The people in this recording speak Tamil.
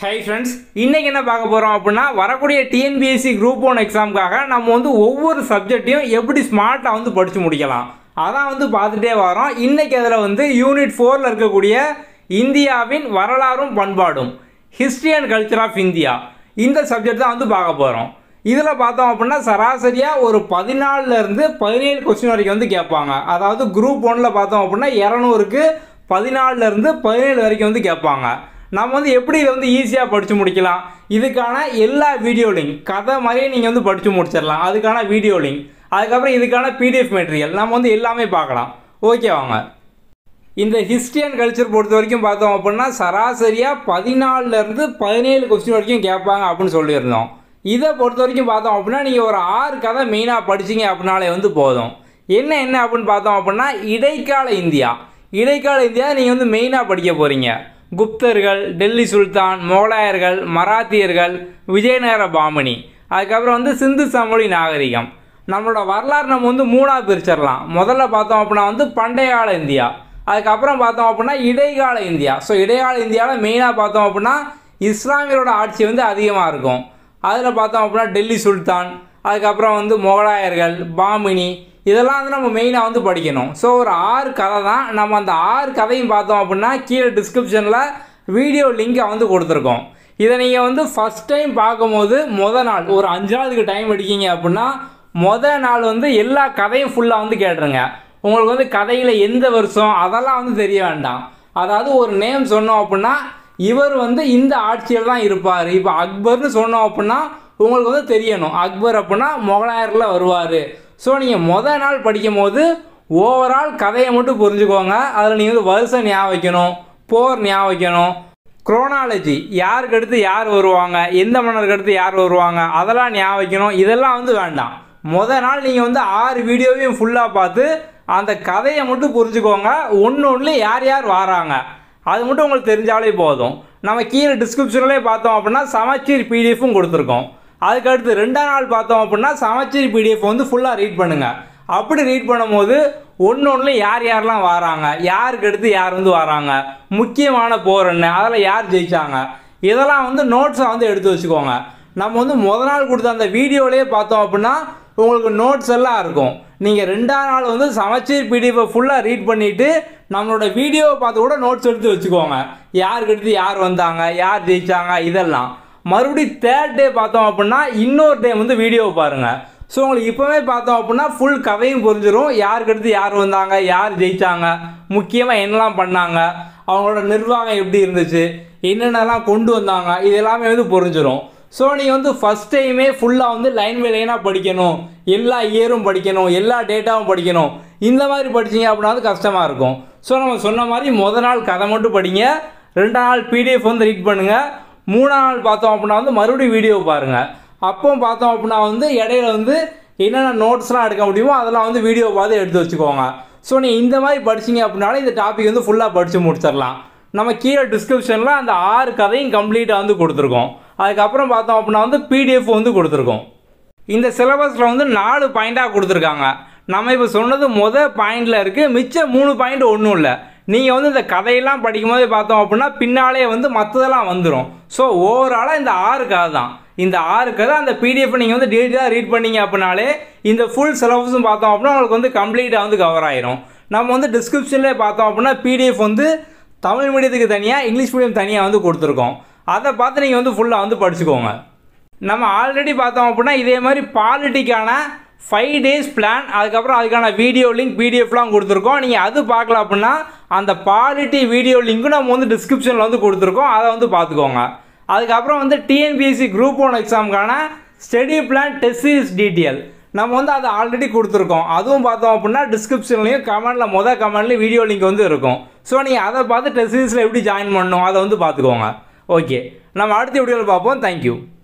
ஹை ஃப்ரெண்ட்ஸ் இன்றைக்கி என்ன பார்க்க போகிறோம் அப்படின்னா வரக்கூடிய டிஎன்பிஎஸ்சி குரூப் ஒன் எக்ஸாமுக்காக நம்ம வந்து ஒவ்வொரு சப்ஜெக்டையும் எப்படி ஸ்மார்ட்டாக வந்து படித்து முடிக்கலாம் அதான் வந்து பார்த்துட்டே வரோம் இன்றைக்கி அதில் வந்து யூனிட் ஃபோரில் இருக்கக்கூடிய இந்தியாவின் வரலாறும் பண்பாடும் history and culture of India இந்த சப்ஜெக்ட் தான் வந்து பார்க்க போகிறோம் இதில் பார்த்தோம் அப்படின்னா சராசரியாக ஒரு பதினாலுலேருந்து பதினேழு கொஸ்டின் வரைக்கும் வந்து கேட்பாங்க அதாவது குரூப் ஒன்னில் பார்த்தோம் அப்படின்னா இரநூறுக்கு பதினாலுலேருந்து பதினேழு வரைக்கும் வந்து கேட்பாங்க நம்ம வந்து எப்படி இதை வந்து ஈஸியாக படித்து முடிக்கலாம் இதுக்கான எல்லா வீடியோ லிங்க் கதை மாதிரியே நீங்கள் வந்து படித்து முடிச்சிடலாம் அதுக்கான வீடியோ லிங்க் அதுக்கப்புறம் இதுக்கான பிடிஎஃப் மெட்டீரியல் நம்ம வந்து எல்லாமே பார்க்கலாம் ஓகே வாங்க இந்த ஹிஸ்ட்ரி அண்ட் கல்ச்சர் பொறுத்த வரைக்கும் பார்த்தோம் அப்படின்னா சராசரியாக பதினாலுலேருந்து பதினேழு கொஸ்டின் வரைக்கும் கேட்பாங்க அப்படின்னு சொல்லியிருந்தோம் இதை பொறுத்த வரைக்கும் பார்த்தோம் அப்படின்னா நீங்கள் ஒரு ஆறு கதை மெயினாக படிச்சீங்க அப்படின்னாலே வந்து போதும் என்ன என்ன அப்படின்னு பார்த்தோம் அப்படின்னா இடைக்கால இந்தியா இடைக்கால இந்தியா நீங்கள் வந்து மெயினாக படிக்க போகிறீங்க குப்தர்கள் டெல்லி சுல்தான் மொகலாயர்கள் மராத்தியர்கள் விஜயநகர பாமணி அதுக்கப்புறம் வந்து சிந்து சமொழி நாகரிகம் நம்மளோட வரலாறு நம்ம வந்து மூணாக பிரிச்சிடலாம் முதல்ல பார்த்தோம் அப்படின்னா வந்து பண்டைய கால இந்தியா அதுக்கப்புறம் பார்த்தோம் அப்படின்னா இடைக்கால இந்தியா ஸோ இடைக்கால இந்தியாவில் மெயினாக பார்த்தோம் அப்படின்னா இஸ்லாமியரோட ஆட்சி வந்து அதிகமாக இருக்கும் அதில் பார்த்தோம் அப்படின்னா டெல்லி சுல்தான் அதுக்கப்புறம் வந்து முகலாயர்கள் பாமினி இதெல்லாம் வந்து நம்ம மெயினாக வந்து படிக்கணும் ஸோ ஒரு ஆறு கதை தான் நம்ம அந்த ஆறு கதையும் பார்த்தோம் அப்படின்னா கீழே டிஸ்கிரிப்ஷனில் வீடியோ லிங்கை வந்து கொடுத்துருக்கோம் இதை நீங்கள் வந்து ஃபஸ்ட் டைம் பார்க்கும்போது மொதல் நாள் ஒரு அஞ்சு நாளுக்கு டைம் எடுக்கீங்க அப்படின்னா மொதல் நாள் வந்து எல்லா கதையும் ஃபுல்லாக வந்து கேட்டுருங்க உங்களுக்கு வந்து கதையில் எந்த வருஷம் அதெல்லாம் வந்து தெரிய வேண்டாம் அதாவது ஒரு நேம் சொன்னோம் அப்படின்னா இவர் வந்து இந்த ஆட்சியில் தான் இருப்பார் இப்போ அக்பர்னு சொன்னோம் அப்படின்னா உங்களுக்கு வந்து தெரியணும் அக்பர் அப்படின்னா முகலாயரில் வருவார் ஸோ நீங்கள் மொதல் நாள் படிக்கும் போது ஓவரால் கதையை மட்டும் புரிஞ்சுக்கோங்க அதில் நீங்கள் வந்து வருஷம் ஞாபகம் வைக்கணும் போர் ஞாபகம் வைக்கணும் குரோனாலஜி யாருக்கு அடுத்து யார் வருவாங்க எந்த மன்னருக்கு அடுத்து யார் வருவாங்க அதெல்லாம் ஞாபகம் வைக்கணும் இதெல்லாம் வந்து வேண்டாம் முத நாள் நீங்கள் வந்து ஆறு வீடியோவையும் ஃபுல்லாக பார்த்து அந்த கதையை மட்டும் புரிஞ்சுக்கோங்க ஒன்று ஒன்று யார் யார் வராங்க அது மட்டும் உங்களுக்கு தெரிஞ்சாலே போதும் நம்ம கீழே டிஸ்கிரிப்ஷன்லேயே பார்த்தோம் அப்படின்னா சமச்சீர் பிடிஎஃப்பும் கொடுத்துருக்கோம் அதுக்கடுத்து ரெண்டாம் நாள் பார்த்தோம் அப்படின்னா சமச்சீர் பிடிஎஃப் வந்து ஃபுல்லாக ரீட் பண்ணுங்கள் அப்படி ரீட் பண்ணும்போது ஒன்று ஒன்று யார் யாரெல்லாம் வராங்க யாருக்கு அடுத்து யார் வந்து வராங்க முக்கியமான போர் என்ன அதில் யார் ஜெயிச்சாங்க இதெல்லாம் வந்து நோட்ஸை வந்து எடுத்து வச்சுக்கோங்க நம்ம வந்து முத நாள் கொடுத்த அந்த வீடியோலேயே பார்த்தோம் அப்படின்னா உங்களுக்கு நோட்ஸ் எல்லாம் இருக்கும் நீங்கள் ரெண்டாம் நாள் வந்து சமச்சீர் பிடிஎஃபை ஃபுல்லாக ரீட் பண்ணிவிட்டு நம்மளோட வீடியோவை பார்த்து கூட நோட்ஸ் எடுத்து வச்சுக்கோங்க யாருக்கு அடுத்து யார் வந்தாங்க யார் ஜெயிச்சாங்க இதெல்லாம் மறுபடியும் தேர்ட் டே பார்த்தோம் அப்படின்னா இன்னொரு டே வந்து வீடியோவை பாருங்கள் ஸோ உங்களுக்கு இப்போவே பார்த்தோம் அப்படின்னா ஃபுல் கதையும் புரிஞ்சிடும் யாருக்கு அடுத்து யார் வந்தாங்க யார் ஜெயிச்சாங்க முக்கியமாக என்னெல்லாம் பண்ணாங்க அவங்களோட நிர்வாகம் எப்படி இருந்துச்சு என்னென்னலாம் கொண்டு வந்தாங்க இது எல்லாமே வந்து புரிஞ்சிடும் ஸோ நீங்கள் வந்து ஃபஸ்ட் டைமே ஃபுல்லாக வந்து லைன் பை லைனாக படிக்கணும் எல்லா இயரும் படிக்கணும் எல்லா டேட்டாவும் படிக்கணும் இந்த மாதிரி படிச்சீங்க அப்படின்னா வந்து கஷ்டமாக இருக்கும் ஸோ நம்ம சொன்ன மாதிரி முத நாள் கதை மட்டும் படிங்க ரெண்டாம் நாள் பிடிஎஃப் வந்து ரீட் பண்ணுங்கள் மூணாம் நாள் பார்த்தோம் அப்படின்னா வந்து மறுபடியும் வீடியோ பாருங்கள் அப்போ பார்த்தோம் அப்படின்னா வந்து இடையில வந்து என்னென்ன நோட்ஸ்லாம் எடுக்க முடியுமோ அதெல்லாம் வந்து வீடியோ பார்த்து எடுத்து வச்சுக்கோங்க ஸோ நீ இந்த மாதிரி படிச்சீங்க அப்படின்னாலே இந்த டாபிக் வந்து ஃபுல்லாக படித்து முடிச்சிடலாம் நம்ம கீழே டிஸ்கிரிப்ஷனில் அந்த ஆறு கதையும் கம்ப்ளீட்டாக வந்து கொடுத்துருக்கோம் அதுக்கப்புறம் பார்த்தோம் அப்படின்னா வந்து பிடிஎஃப் வந்து கொடுத்துருக்கோம் இந்த சிலபஸில் வந்து நாலு பாயிண்ட்டாக கொடுத்துருக்காங்க நம்ம இப்போ சொன்னது மொதல் பாயிண்டில் இருக்குது மிச்சம் மூணு பாயிண்ட் ஒன்றும் இல்லை நீங்கள் வந்து இந்த கதையெல்லாம் படிக்கும்போது பார்த்தோம் அப்படின்னா பின்னாலே வந்து மற்றதெல்லாம் வந்துடும் ஸோ ஓவராலாக இந்த ஆறு கதை தான் இந்த ஆறு கதை அந்த பிடிஎஃப் நீங்கள் வந்து டீட்டெயிலாக ரீட் பண்ணீங்க அப்படின்னாலே இந்த ஃபுல் சிலபஸும் பார்த்தோம் அப்படின்னா உங்களுக்கு வந்து கம்ப்ளீட்டாக வந்து கவர் ஆயிரும் நம்ம வந்து டிஸ்கிரிப்ஷன்லேயே பார்த்தோம் அப்படின்னா பிடிஎஃப் வந்து தமிழ் மீடியத்துக்கு தனியாக இங்கிலீஷ் மீடியம் தனியாக வந்து கொடுத்துருக்கோம் அதை பார்த்து நீங்கள் வந்து ஃபுல்லாக வந்து படிச்சுக்கோங்க நம்ம ஆல்ரெடி பார்த்தோம் அப்படின்னா இதே மாதிரி பாலிட்டிக்கான ஃபைவ் டேஸ் பிளான் அதுக்கப்புறம் அதுக்கான வீடியோ லிங்க் பிடிஎஃப்லாம் கொடுத்துருக்கோம் நீங்கள் அது பார்க்கல அப்படின்னா அந்த பாலிட்டி வீடியோ லிங்க்கும் நம்ம வந்து டிஸ்கிரிப்ஷனில் வந்து கொடுத்துருக்கோம் அதை வந்து பார்த்துக்கோங்க அதுக்கப்புறம் வந்து டிஎன்பிஎஸ்சி குரூப் ஒன் எக்ஸாமுக்கான study plan test series detail நம்ம வந்து அதை ஆல்ரெடி கொடுத்துருக்கோம் அதுவும் பார்த்தோம் அப்படின்னா டிஸ்கிரிப்ஷன்லையும் கமெண்டில் மொதல் கமெண்ட்லேயும் வீடியோ லிங்க் வந்து இருக்கும் ஸோ நீங்கள் அதை பார்த்து டெஸ்ட் சீரிஸில் எப்படி ஜாயின் பண்ணணும் அதை வந்து பார்த்துக்கோங்க ஓகே நம்ம அடுத்த வீடியோவில் பார்ப்போம் தேங்க்யூ